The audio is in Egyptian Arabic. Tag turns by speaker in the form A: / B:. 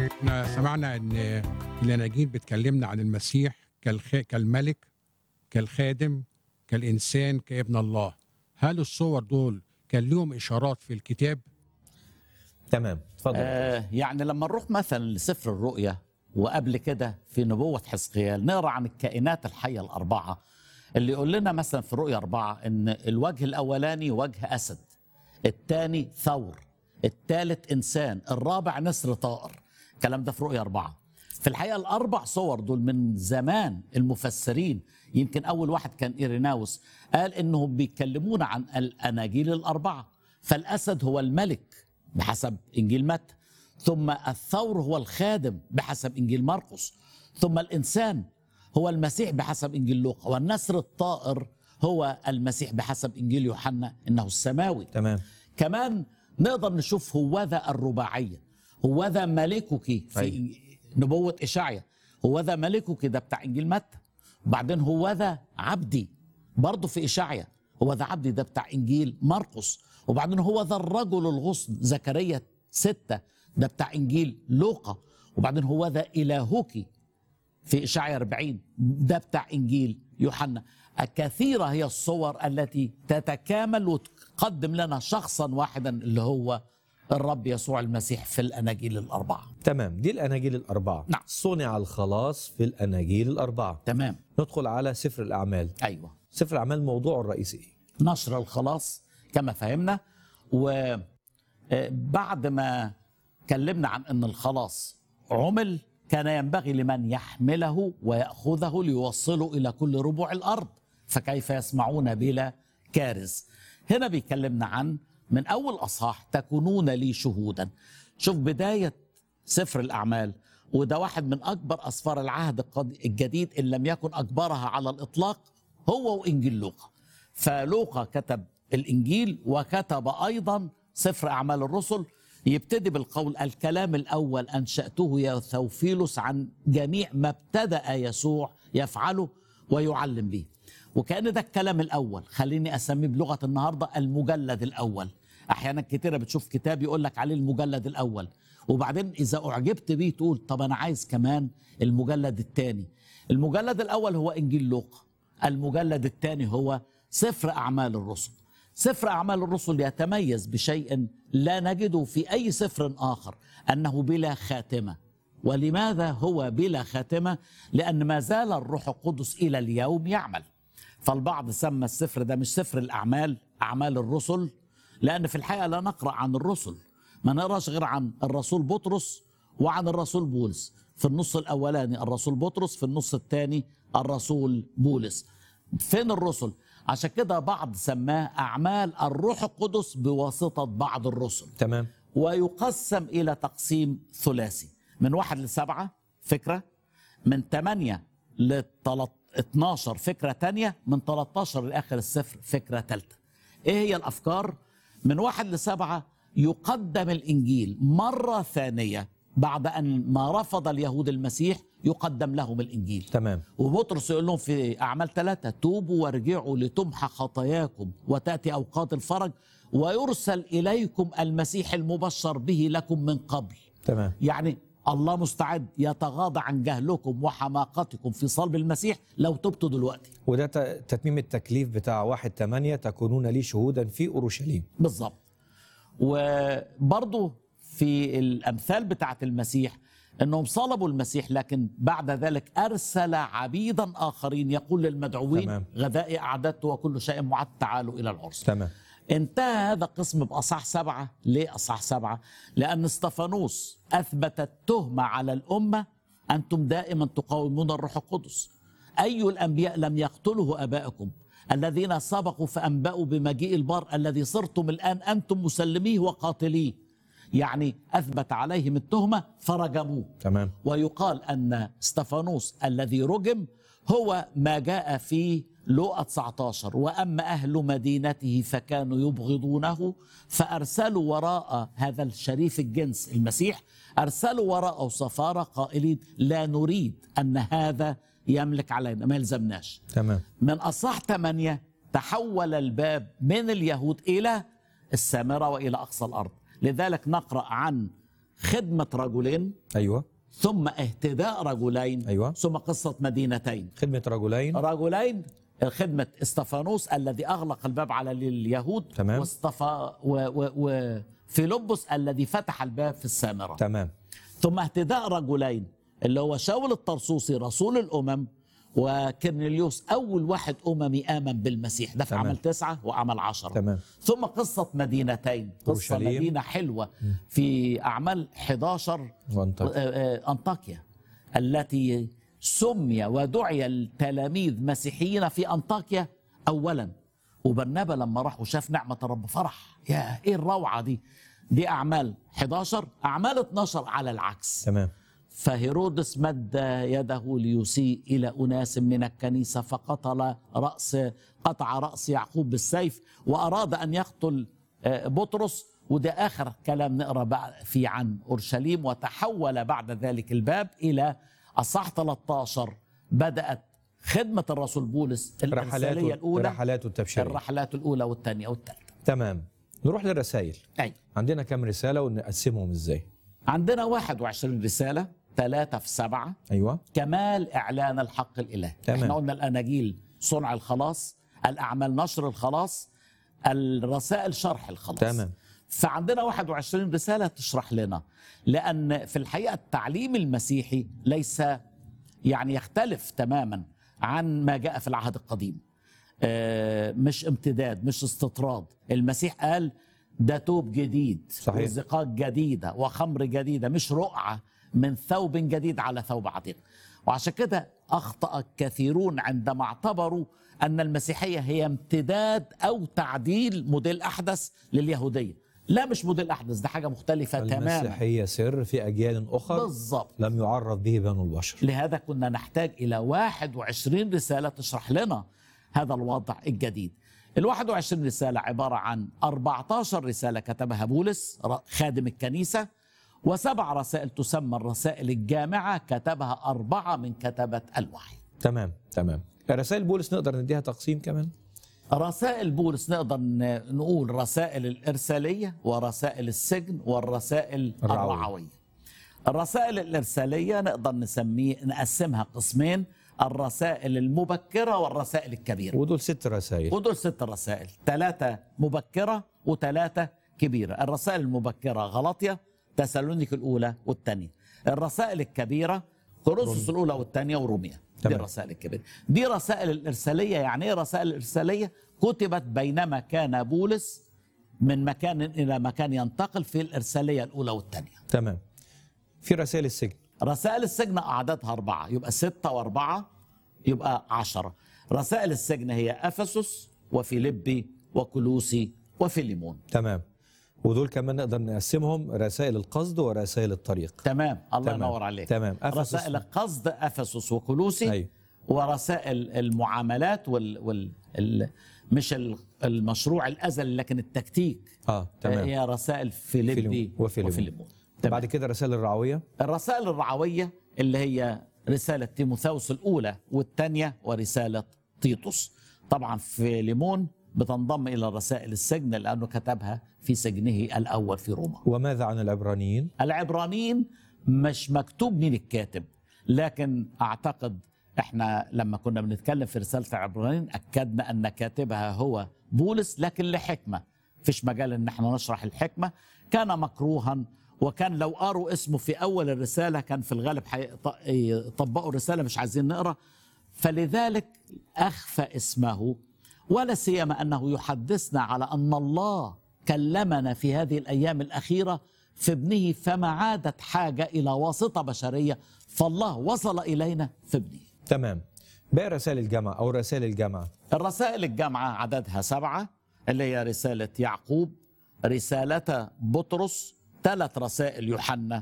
A: احنا سمعنا ان الاناجيل بتكلمنا عن المسيح كالخ... كالملك كالخادم كالانسان كابن الله هل الصور دول كان لهم اشارات في الكتاب
B: تمام اتفضل
C: آه يعني لما نروح مثلا لسفر الرؤيا وقبل كده في نبوة حزقيال نقرا عن الكائنات الحية الأربعة اللي يقول لنا مثلا في رؤيا أربعة إن الوجه الأولاني وجه أسد الثاني ثور الثالث إنسان الرابع نسر طائر الكلام ده في رؤيا أربعة في الحقيقة الأربع صور دول من زمان المفسرين يمكن أول واحد كان إيريناوس قال إنهم بيتكلمون عن الأناجيل الأربعة فالأسد هو الملك بحسب إنجيل متى ثم الثور هو الخادم بحسب إنجيل مرقس ثم الإنسان هو المسيح بحسب إنجيل لوقا والنسر الطائر هو المسيح بحسب إنجيل يوحنا إنه السماوي
B: تمام
C: كمان نقدر نشوف هوذا الرباعية هوذا ملكك في
B: أيوة.
C: نبوة إشعيا هوذا ملكك ده بتاع إنجيل متى وبعدين هوذا عبدي برضه في إشعيا هوذا عبدي ده بتاع إنجيل مرقس وبعدين هوذا الرجل الغصن زكريا ستة ده بتاع إنجيل لوقا وبعدين هوذا إلهك في إشعيا 40 ده بتاع إنجيل يوحنا كثيرة هي الصور التي تتكامل وتقدم لنا شخصا واحدا اللي هو الرب يسوع المسيح في الأناجيل الأربعة
B: تمام دي الاناجيل الاربعه
C: نعم.
B: صنع الخلاص في الاناجيل الاربعه
C: تمام
B: ندخل على سفر الاعمال
C: أيوة
B: سفر الاعمال موضوعه الرئيسي ايه
C: نشر الخلاص كما فهمنا وبعد ما كلمنا عن أن الخلاص عمل كان ينبغي لمن يحمله ويأخذه ليوصله إلى كل ربوع الأرض فكيف يسمعون بلا كارث هنا بيكلمنا عن من أول أصحاح تكونون لي شهودا شوف بداية سفر الأعمال وده واحد من أكبر أسفار العهد القد- الجديد إن لم يكن أكبرها على الإطلاق هو وإنجيل لوقا فلوقا كتب الإنجيل وكتب أيضا سفر أعمال الرسل يبتدي بالقول الكلام الأول أنشأته يا ثوفيلوس عن جميع ما ابتدأ يسوع يفعله ويعلم به وكأن ده الكلام الأول خليني أسميه بلغة النهاردة المجلد الأول أحيانا كتيرة بتشوف كتاب يقول لك عليه المجلد الأول وبعدين إذا أعجبت بيه تقول طب أنا عايز كمان المجلد الثاني المجلد الأول هو إنجيل لوقا المجلد الثاني هو سفر أعمال الرسل سفر أعمال الرسل يتميز بشيء لا نجده في أي سفر آخر أنه بلا خاتمة ولماذا هو بلا خاتمة؟ لأن ما زال الروح القدس إلى اليوم يعمل فالبعض سمى السفر ده مش سفر الأعمال أعمال الرسل لأن في الحقيقة لا نقرأ عن الرسل ما نقراش غير عن الرسول بطرس وعن الرسول بولس في النص الأولاني الرسول بطرس في النص الثاني الرسول بولس فين الرسل عشان كده بعض سماه أعمال الروح القدس بواسطة بعض الرسل
B: تمام
C: ويقسم إلى تقسيم ثلاثي من واحد لسبعة فكرة من ثمانية ل 12 فكرة تانية من 13 لآخر السفر فكرة ثالثة إيه هي الأفكار؟ من واحد لسبعة يقدم الإنجيل مرة ثانية بعد أن ما رفض اليهود المسيح يقدم لهم الإنجيل
B: تمام
C: وبطرس يقول لهم في أعمال ثلاثة توبوا وارجعوا لتمحى خطاياكم وتأتي أوقات الفرج ويرسل إليكم المسيح المبشر به لكم من قبل
B: تمام
C: يعني الله مستعد يتغاضى عن جهلكم وحماقتكم في صلب المسيح لو تبتوا دلوقتي
B: وده ت- تتميم التكليف بتاع واحد تمانية تكونون لي شهودا في أورشليم
C: بالظبط وبرضه في الأمثال بتاعت المسيح أنهم صلبوا المسيح لكن بعد ذلك أرسل عبيدا آخرين يقول للمدعوين
B: تمام.
C: غذائي أعددت وكل شيء معد تعالوا إلى العرس
B: تمام
C: انتهى هذا القسم بأصح سبعة ليه أصح سبعة لأن استفانوس أثبت التهمة على الأمة أنتم دائما تقاومون الروح القدس أي الأنبياء لم يقتله أبائكم الذين سبقوا فأنبأوا بمجيء البار الذي صرتم الآن أنتم مسلميه وقاتليه يعني أثبت عليهم التهمة فرجموه
B: تمام
C: ويقال أن استفانوس الذي رجم هو ما جاء في لوقا 19 وأما أهل مدينته فكانوا يبغضونه فأرسلوا وراء هذا الشريف الجنس المسيح أرسلوا وراءه سفارة قائلين لا نريد أن هذا يملك علينا ما يلزمناش
B: تمام
C: من أصح ثمانية تحول الباب من اليهود إلى السامرة وإلى أقصى الأرض لذلك نقرأ عن خدمة رجلين
B: ايوه
C: ثم اهتداء رجلين
B: أيوة.
C: ثم قصة مدينتين
B: خدمه رجلين
C: رجلين خدمة استفانوس الذي أغلق الباب على اليهود
B: تمام.
C: واستفا و و وفيلبس الذي فتح الباب في السامرة
B: تمام
C: ثم اهتداء رجلين اللي هو شاول الطرسوسي رسول الأمم وكرنيليوس أول واحد أممي آمن بالمسيح ده في
B: تمام.
C: عمل تسعة وعمل عشرة
B: تمام
C: ثم قصة مدينتين قصة
B: أورشليم.
C: مدينة حلوة في أعمال 11
B: وانت
C: آه، آه، أنطاكيا التي سمي ودعي التلاميذ مسيحيين في أنطاكيا أولا وبرنابا لما راح وشاف نعمة الرب فرح يا إيه الروعة دي دي أعمال 11 أعمال 12 على العكس
B: تمام
C: فهيرودس مد يده ليسيء إلى أناس من الكنيسة فقتل رأس قطع رأس يعقوب بالسيف وأراد أن يقتل آه، بطرس وده آخر كلام نقرأ بقى فيه عن أورشليم وتحول بعد ذلك الباب إلى أصح 13 بدأت خدمة الرسول بولس الإرسالية
B: رحلاته
C: الأولى
B: رحلاته التبشيريه
C: الرحلات الأولى والثانية والثالثة
B: تمام نروح للرسائل
C: أي
B: عندنا كم رساله ونقسمهم ازاي
C: عندنا 21 رسالة ثلاثة في سبعة
B: ايوه
C: كمال اعلان الحق الالهي
B: تمام.
C: احنا قلنا الاناجيل صنع الخلاص الاعمال نشر الخلاص الرسائل شرح الخلاص
B: تمام.
C: فعندنا 21 رساله تشرح لنا لان في الحقيقه التعليم المسيحي ليس يعني يختلف تماما عن ما جاء في العهد القديم آه، مش امتداد مش استطراد المسيح قال ده توب جديد
B: صحيح.
C: وزقاق جديدة وخمر جديدة مش رقعة من ثوب جديد على ثوب عتيق وعشان كده أخطأ كثيرون عندما اعتبروا أن المسيحية هي امتداد أو تعديل موديل أحدث لليهودية لا مش موديل أحدث ده حاجة مختلفة تماما
B: المسيحيه سر في اجيال اخرى
C: بالظبط
B: لم يعرف به بنو البشر
C: لهذا كنا نحتاج إلى 21 رسالة تشرح لنا هذا الوضع الجديد ال 21 رسالة عبارة عن 14 رسالة كتبها بولس ر- خادم الكنيسة وسبع رسائل تسمى الرسائل الجامعة كتبها أربعة من كتبة الوحي
B: تمام تمام رسائل بولس نقدر نديها تقسيم كمان
C: رسائل بولس نقدر ن- نقول رسائل الإرسالية ورسائل السجن والرسائل
B: الرعوية.
C: الرعوية الرسائل الإرسالية نقدر نسميه نقسمها قسمين الرسائل المبكرة والرسائل الكبيرة
B: ودول ست رسائل
C: ودول ست رسائل ثلاثة مبكرة وثلاثة كبيرة الرسائل المبكرة غلطية تسالونيك الأولى والثانية الرسائل الكبيرة كورنثوس الأولى والثانية وروميا دي
B: تمام.
C: الرسائل الكبيرة دي رسائل الإرسالية يعني إيه رسائل الإرسالية كتبت بينما كان بولس من مكان إلى مكان ينتقل في الإرسالية الأولى والثانية
B: تمام في رسائل السجن
C: رسائل السجن أعدادها أربعة يبقى ستة وأربعة يبقى عشرة رسائل السجن هي أفسس وفيلبي وكلوسي وفيليمون
B: تمام ودول كمان نقدر نقسمهم رسائل القصد ورسائل الطريق
C: تمام الله
B: تمام.
C: ينور عليك
B: تمام. أفسس-
C: رسائل القصد أفسس وكلوسي
B: أيوة.
C: ورسائل المعاملات وال, وال... ال... مش ال- المشروع الأزلي لكن التكتيك
B: اه تمام
C: هي رسائل فيلبي
B: فيليمون. وفيليمون.
C: وفيليمون
B: بعد
C: تمام.
B: كده رسائل الرعويه
C: الرسائل الرعوية اللي هي رسالة تيموثاوس الأولى والثانية ورسالة تيتوس طبعا في ليمون بتنضم إلى رسائل السجن لأنه كتبها في سجنه الأول في روما
B: وماذا عن العبرانيين
C: العبرانيين مش مكتوب مين الكاتب لكن أعتقد احنا لما كنا بنتكلم في رسالة العبرانيين أكدنا أن كاتبها هو بولس لكن لحكمة فيش مجال ان احنا نشرح الحكمة كان مكروها وكان لو قروا اسمه في أول الرسالة كان في الغالب هيط- يطبقوا الرسالة مش عايزين نقرأ فلذلك أخفى اسمه ولا سيما أنه يحدثنا على أن الله كلمنا في هذه الأيام الأخيرة في ابنه فما عادت حاجة إلى واسطة بشرية فالله وصل إلينا في ابنه
B: تمام باقي رسائل الجامعه او رسائل الجامعه
C: الرسائل الجامعة عددها سبعة اللي هي رسالة يعقوب رسالة بطرس ثلاث رسائل يوحنا